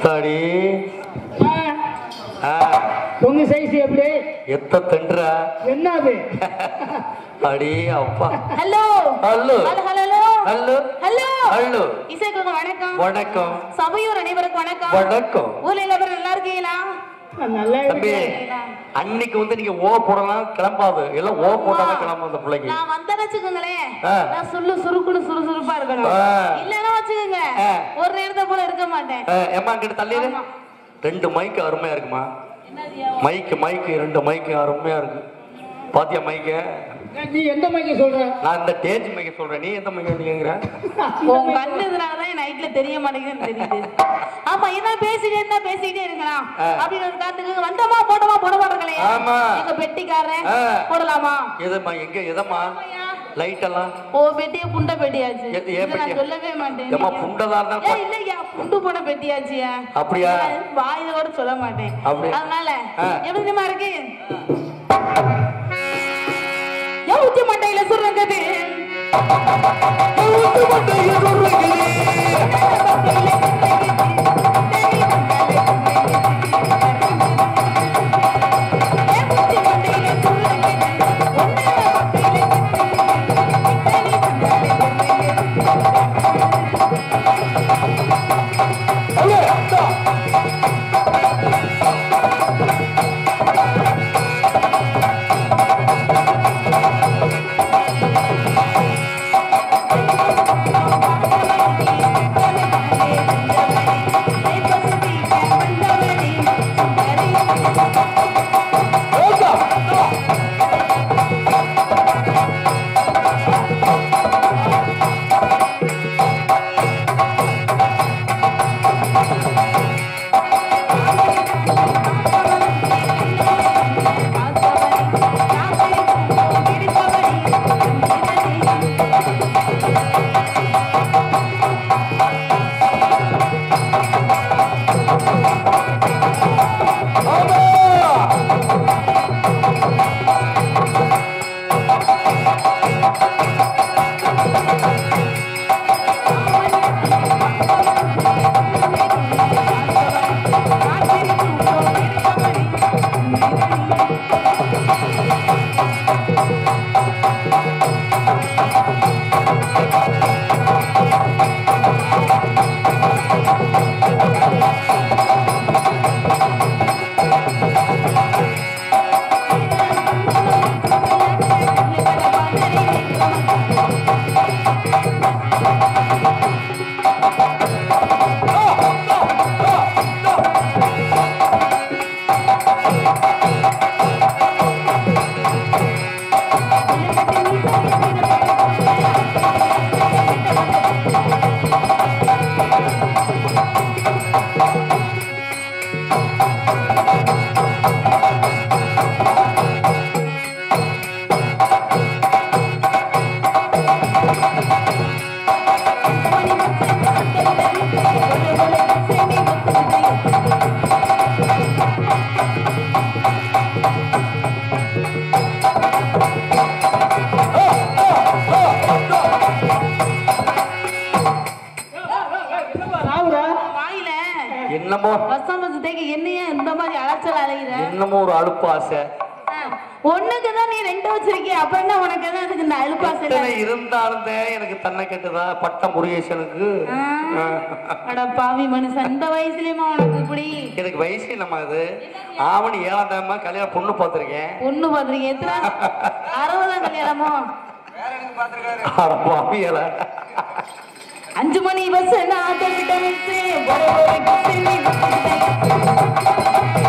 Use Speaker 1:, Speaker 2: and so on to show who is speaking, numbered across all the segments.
Speaker 1: அத்தாடி ஆ,
Speaker 2: உங்க சைஸ் எப்படி
Speaker 1: எத்த தின்றா
Speaker 2: என்னது
Speaker 1: அடி அப்பா
Speaker 3: hello
Speaker 1: hello
Speaker 3: hello hello
Speaker 1: hello
Speaker 3: hello
Speaker 1: hello
Speaker 3: இசைக்கு வணக்கம்
Speaker 1: வணக்கம்
Speaker 3: சபையோர் அனைவருக்கும் வணக்கம்
Speaker 1: வணக்கம்
Speaker 3: ஊர்ல எல்லாரும் நல்லா இருக்கீங்களா
Speaker 2: நல்லா
Speaker 1: தம்பி
Speaker 2: இருக்கு
Speaker 1: அன்னைக்கு வந்து நீங்க ஓ போடலாம் கிளம்பாது எல்லாம் ஓ போட்டாதான் கிளம்பும் அந்த பிள்ளைக்கு
Speaker 3: நான் வந்தேன்னு வச்சுக்கோங்களேன்
Speaker 1: ஆ.
Speaker 3: நான் சொல்லு சுருக்குன்னு சுறுசுறுப்பா இருக்கணும்
Speaker 1: ஆ.
Speaker 3: இல்லன்னா வச்சுக்கோங்க
Speaker 1: ஆ.
Speaker 3: ஒரு நேரத்தை போல இருக்க மாட்டேன்
Speaker 1: ஆ, ஏம்மா கிட்ட தள்ளிடு
Speaker 3: ஆமா.
Speaker 1: ரெண்டு மைக்கு அருமையா இருக்குமா மைக்கு மைக்கு ரெண்டு மைக்கு அருமையா இருக்கு பாத்தியா மைக்க
Speaker 2: நீ எந்த மைக்க சொல்ற
Speaker 1: நான் இந்த டேஜ் மைக்க சொல்றேன் நீ எந்த மைக்க கேக்குற
Speaker 3: உன் கண்ணு இதனாலதான் என் நைட்ல தெரிய மாட்டேங்குதுன்னு தெரியுது ஆமா என்ன பேசிட்டே இருந்தா பேசிக்கிட்டே இருக்கலாம்
Speaker 1: ஆ.
Speaker 3: அப்படின்னு ஒரு காத்துக்கு வந்தமா போட்டமா போட மாட்டேங்களே
Speaker 1: ஆமா.
Speaker 3: எங்க பெட்டிக்காரன்
Speaker 1: ஆ.
Speaker 3: போடலாமா
Speaker 1: எதம்மா எங்க எதம்மா லைட் எல்லாம்
Speaker 3: ஓ பெட்டிய புண்ட பெட்டியாச்சு
Speaker 1: எது, ஏன்
Speaker 3: இதை நான்
Speaker 1: பெட்டியா?
Speaker 3: சொல்லவே மாட்டேன்
Speaker 1: ஏம்மா
Speaker 3: நீங்க-
Speaker 1: புண்டதா இருந்தா
Speaker 3: ஏய், இல்லையா புண்டு போன பெட்டியாச்சியா
Speaker 1: அப்படியா?
Speaker 3: வாயில கூட சொல்ல மாட்டேன்
Speaker 1: அப்படி-
Speaker 3: அதனால
Speaker 1: ஆ.
Speaker 3: எப்படி தெரியுமா இருக்கு ஊத்தி மண்டையில சுருங்கது
Speaker 2: ராவுரா
Speaker 3: வாயில
Speaker 1: என்னமோ
Speaker 3: வசம் வசத்தைக்கு என்னையா இந்த மாதிரி அலைச்சல் அலைகிற
Speaker 1: என்னமோ ஒரு அலுப்பு ஆசை
Speaker 3: ஒண்ணுக்கு தான் நீ ரெண்டு வச்சிருக்கிய அப்ப என்ன உனக்கு என்ன அதுக்கு இந்த அழுப்பாசை
Speaker 1: எத்தனை இருந்தாலும் தான் எனக்கு தன்னை கெட்டுதா பட்ட முருகேசனுக்கு ஆ.
Speaker 3: அட பாவி மனுஷன் இந்த வயசுலயுமா உனக்கு இப்படி
Speaker 1: எனக்கு வயசு என்னம்மா இது ஆவணி ஏழாம் தேமா கல்யாணம் பொண்ணு பார்த்திருக்கேன்
Speaker 3: பொண்ணு பாத்துருக்கீங்க எத்தனை அறுபதாம் கல்யாணமோ
Speaker 1: அட பாவியல
Speaker 3: அஞ்சு மணி பஸ் நான் கிட்ட வச்சு ஒரு ஒரு கிச்சு நீ வச்சுக்கிட்டே.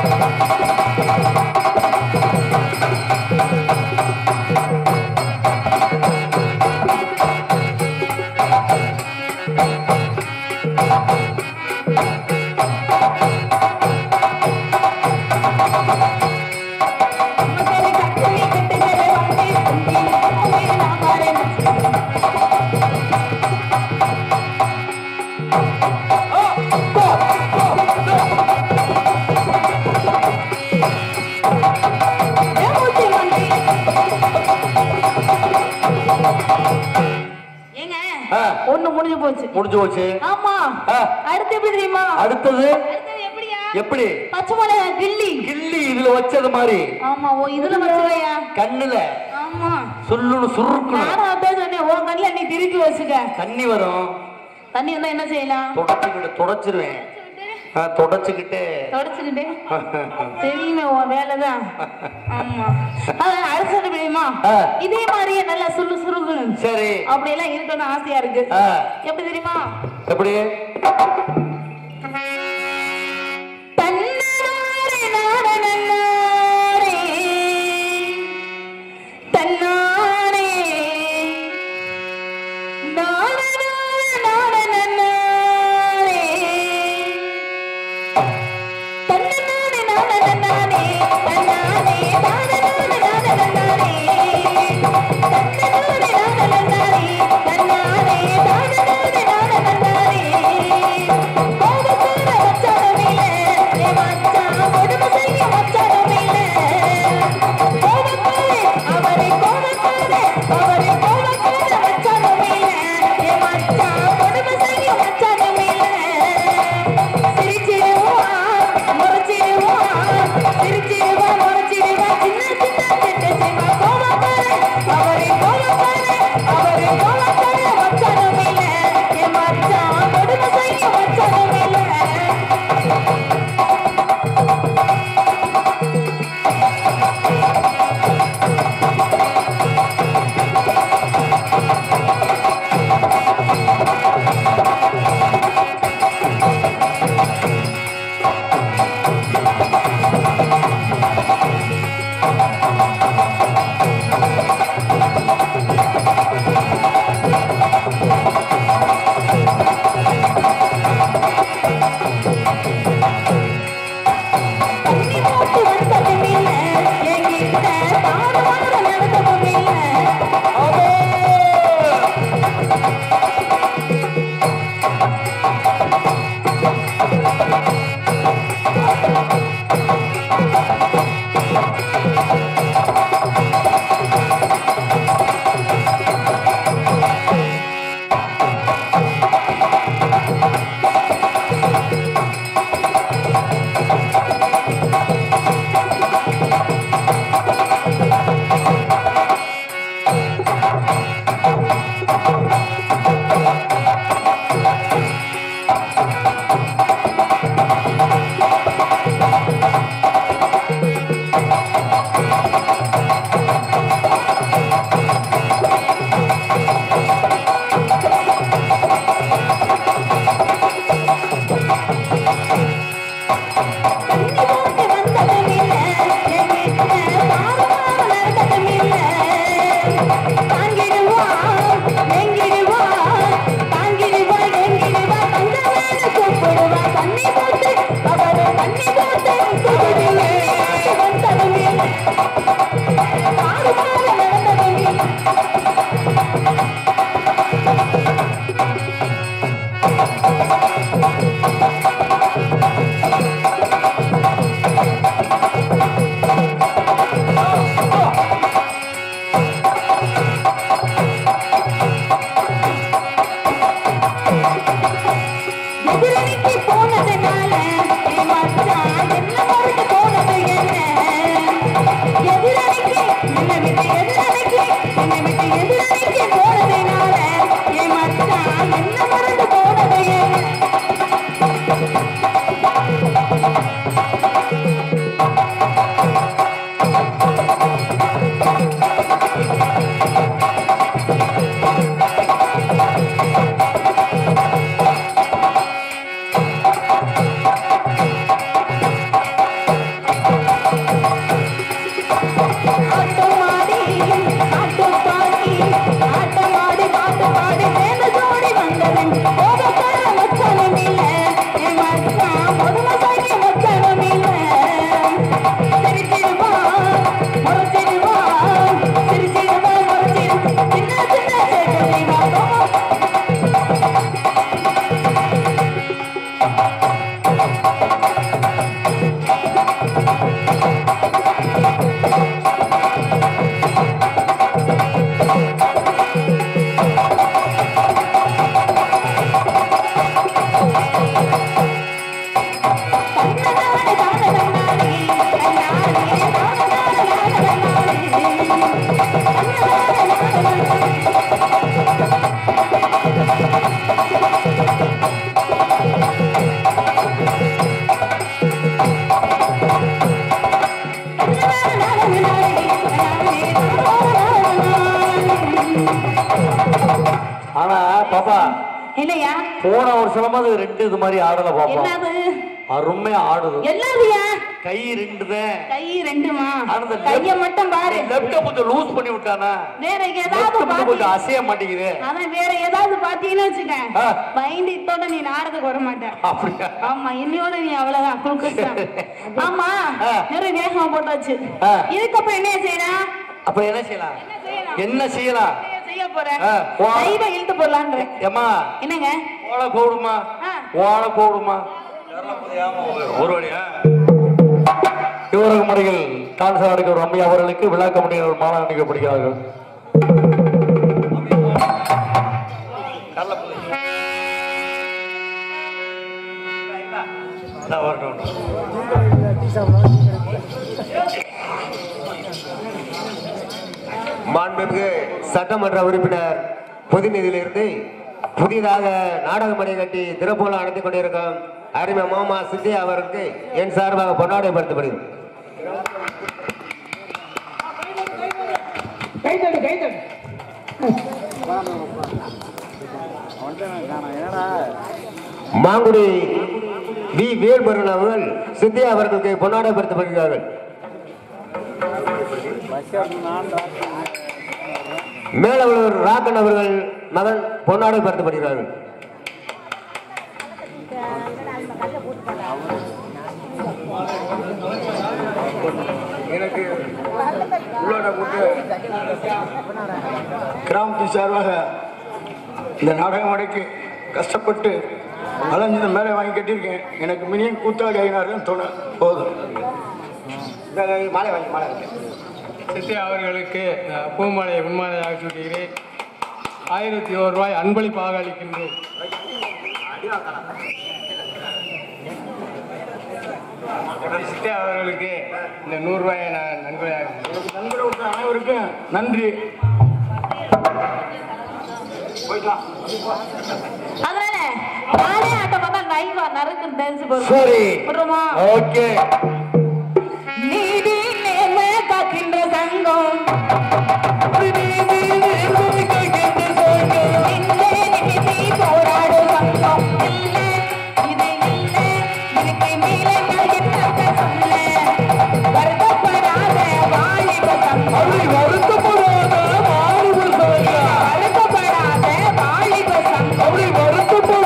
Speaker 3: மக்களே கட்டுரை கட்டுகளை வாங்கி உங்களை நான் வரேன்
Speaker 1: ஆ
Speaker 3: ஒண்ணு முடிஞ்சு போச்சு
Speaker 1: முடிஞ்சு போச்சு
Speaker 3: ஆமா
Speaker 1: ஆ.
Speaker 3: அடுத்து எப்படி தெரியுமா
Speaker 1: அடுத்தது
Speaker 3: அடுத்தது எப்படியா
Speaker 1: எப்படி
Speaker 3: பச்சை மிளகா கில்லி
Speaker 1: கிள்ளி இதுல வச்சது மாதிரி
Speaker 3: ஆமா ஓ இதுல வச்சுக்கயா
Speaker 1: கண்ணுல
Speaker 3: ஆமா
Speaker 1: சுள்ளுன்னு சுருக்கணும்
Speaker 3: நானும் அதான் சொன்னேன் உன் கண்ணுல நீ திருப்பி வச்சுக்க
Speaker 1: தண்ணி வரும்
Speaker 3: தண்ணி வந்தா என்ன செய்யலாம்
Speaker 1: தொடச்சுக்கிட்டு தொடச்சிருவேன் ஆ, தொடச்சுக்கிட்டு
Speaker 3: தொடச்சுக்கிட்டு தெரியுமே உன் வேலைதான் ஆமா அதான் அடுத்து என்ன தெரியுமா
Speaker 1: ஆ.
Speaker 3: இதே மாதிரியே நல்லா சுரு சுருக்கணும்
Speaker 1: சரி
Speaker 3: அப்படி எல்லாம் இருக்கணும்னு ஆசையா இருக்கு
Speaker 1: ஆ,
Speaker 3: எப்படி தெரியுமா
Speaker 1: எப்படி
Speaker 3: தன்னாரே நாரே நன்னாரே. தன்னாரே. நாரே நாரே நன்னாரே. தன்னாரே நாரே நன்னாரே. தன்னாரே நாரே நாரே நாரே நன்னாரே. தன்னாரே நாரே நன்னாரே. தன்னாரே நாரே நாரே நாரே நன்னாரே. கோபக்கார மச்சானமில்ல, என் மச்சான் கொடுமை செய்ய மச்சானமில்ல. கோபக்கார, அவரை கோபக்கார, அவரை கோபக்கார மச்சானமில்ல, என் மச்சான் கொடுமை செய்ய மச்சானமில்ல. சிரிச்சிடுவான், முறைச்சிடுவான், சிரிச்சிடுவான், முறைச்சிடுவான், சின்ன சின்ன சேட்டை செய்வான். கோபக்கார, அவரை கோபக்கார, அவரை கோபக்கார மச்சானமில்ல, என் மச்சான் கொடுமை செய்ய மச்சானமில்ல. தண்ணி போட்டு வந்ததும் இல்ல, என்கிட்ட தாறுமாறு நடந்ததும் இல்ல. தண்ணி போட்டு வந்ததும் இல்ல, என்கிட்ட தாறுமாறு நடந்ததும் இல்ல. தாங்கிடுவான், நெங்கிடுவான், தாங்கிடுவான், நெங்கிடுவான், தங்கமேனு கூப்பிடுவான். தண்ணி போட்டு, அவரை தண்ணி போட்டு கூப்பிடுவே. வந்ததும் இல்ல, தாறுமாறு நடந்ததும் இல்ல.
Speaker 1: ஆனா பாப்பா
Speaker 3: என்னையா
Speaker 1: போன வருஷமாவது ரெண்டு இது மாதிரி ஆடல பாப்பா
Speaker 3: என்னது
Speaker 1: அருமையா ஆடுது
Speaker 3: என்னதுயா
Speaker 1: கை ரெண்டு தான்
Speaker 3: கை ரெண்டுமா
Speaker 1: ஆனா இந்த
Speaker 3: கைய மட்டும் பாரு
Speaker 1: லெப்ட கொஞ்சம் லூஸ் பண்ணி விட்டானா
Speaker 3: வேற ஏதாவது
Speaker 1: லெஃப்ட் கொஞ்சம்
Speaker 3: பாத்தி
Speaker 1: அசைய மாட்டேங்குது
Speaker 3: அதான் வேற ஏதாவது பாத்தீங்கன்னு வச்சுக்க
Speaker 1: ஆ.
Speaker 3: பயந்துட்டோட நீ நாடகத்துக்கு வர மாட்ட
Speaker 1: அப்படியா
Speaker 3: ஆமா இன்னையோட நீ அவ்வளவுதான் குளுக்கோஸ் ஆமா
Speaker 1: ஆ.
Speaker 3: நிறைய வேகமா போட்டாச்சு
Speaker 1: ஆ.
Speaker 3: இதுக்கப்புறம் என்ன செய்யலாம்
Speaker 1: அப்ப என்ன செய்யலாம்
Speaker 3: என்ன செய்யலாம்
Speaker 1: என்ன செய்யலாம்
Speaker 3: என்ன செய்ய போறேன்
Speaker 1: ஆ, போ.
Speaker 3: கையில இழுத்து போடலான்ற
Speaker 1: ஏமா
Speaker 3: என்னங்க
Speaker 1: ஓலை கோடுமா
Speaker 3: ஆ.
Speaker 1: ஓலை கோடுமா ஒரு வழியா இவரக முறையில் டான்ஸ் ஆடுகிற ரம்யா அவர்களுக்கு விழா கமிட்டியினர் மாலை அணிக்கப்படுகிறார்கள் இந்தா வரட்டும், வரட்டும்.
Speaker 4: மாண்புமிகு சட்டமன்ற உறுப்பினர் பொதுநிதியிலிருந்து புதிதாக நாடக மணி கட்டி திறப்போல நடத்தி கொண்டிருக்கும் அருமை மாமா சித்தி அவருக்கு என் சார்பாக பொன்னாடைப்படுத்தப்படுகிறது
Speaker 2: கைத்தட்டு கைத்தட்டு
Speaker 4: மாங்குடி வி வேல்முருகன் அவர்கள் சித்தி அவர்களுக்கு பொன்னாடைப்படுத்தப்படுகிறார்கள் மேலவளூர் ராக்கன் அவர்கள் மகன் பொன்னாடைப்படுத்தப்படுகிறார்கள்
Speaker 5: எனக்கு உள்ளோட போட்டு கிராமத்து சார்பாக இந்த நாடக மடைக்கு கஷ்டப்பட்டு அலைஞ்சு இந்த மேலே வாங்கி கட்டியிருக்கேன் எனக்கு மினியம் கூத்தாடி ஆகினாருன்னு தோணு போதும் இந்த மாலை வாங்கி மாலை வாங்கி
Speaker 6: சித்தி அவர்களுக்கு அஹ், பூமாலையை உண்மாலையாக சூட்டுகிறேன் ஆயிரத்தி ஒரு ரூபாய் அன்பளிப்பாக அளிக்கின்றேன் சித்தி அவர்களுக்கு இந்த நூறு ரூபாயை நான் நன்கொடையாக
Speaker 5: நண்பர் விட்ட அனைவருக்கும் நன்றி போய்க்கலாம்
Speaker 3: அதனால நானே ஆட்டம் பார்த்தா லைவா நறுக்கு டான்ஸ் போடுறோம்
Speaker 1: சரி
Speaker 3: போடுறோமா
Speaker 1: ஓகே
Speaker 3: நீதி நேர்ம காக்கின்ற சங்கம் நின்றே நிமித்தி போராடும் சங்கம் இல்ல இது இல்ல இதுக்கு மேல நான் என்னத்த சொல்ல வருத்தப்படாத வாலிப சங்கம் வருத்தப்படாத வாலிப சங்கம்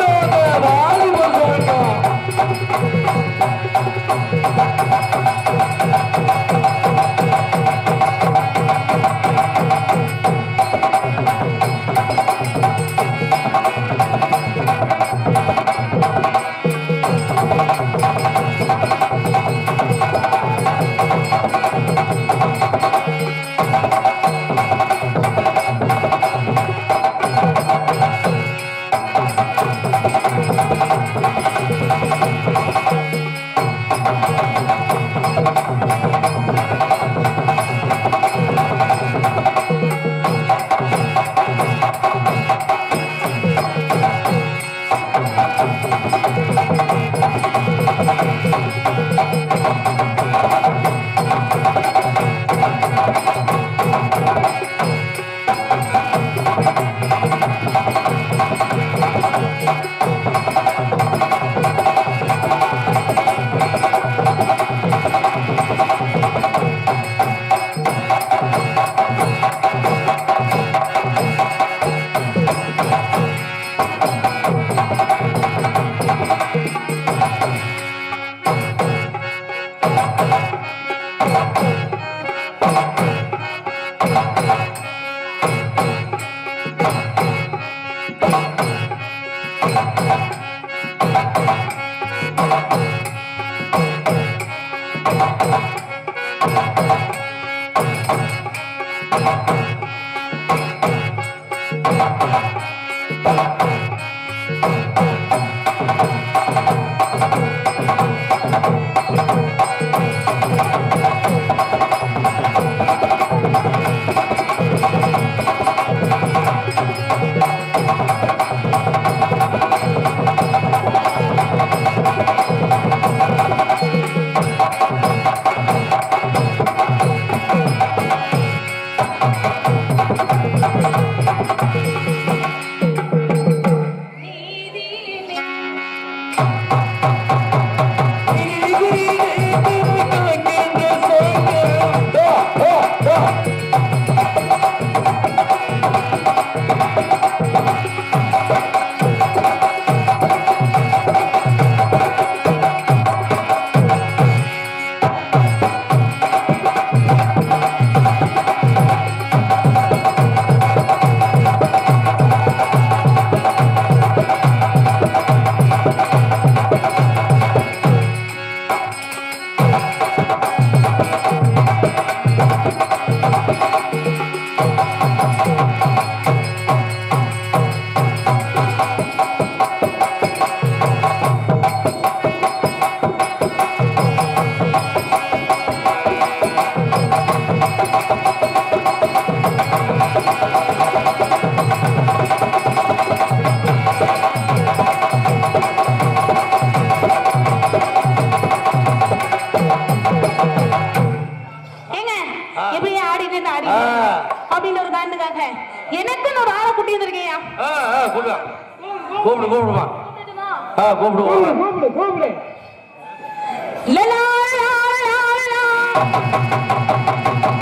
Speaker 3: எப்படி ஆடிட்டு ஆடி
Speaker 1: ஆ.
Speaker 3: அப்படின்னு ஒரு காரணத்துக்காக எனக்குன்னு ஒரு ஆளை குட்டி வந்திருக்கேயா
Speaker 1: ஆ, ஆ, கூப்பிடு கூப்பிடு கூப்பிடுமா ஆ கூப்பிடு
Speaker 2: கூப்பிடு
Speaker 1: கூப்பிடு.
Speaker 2: கூப்பிடு கூப்பிடு
Speaker 3: லலா, லா, லா, லா.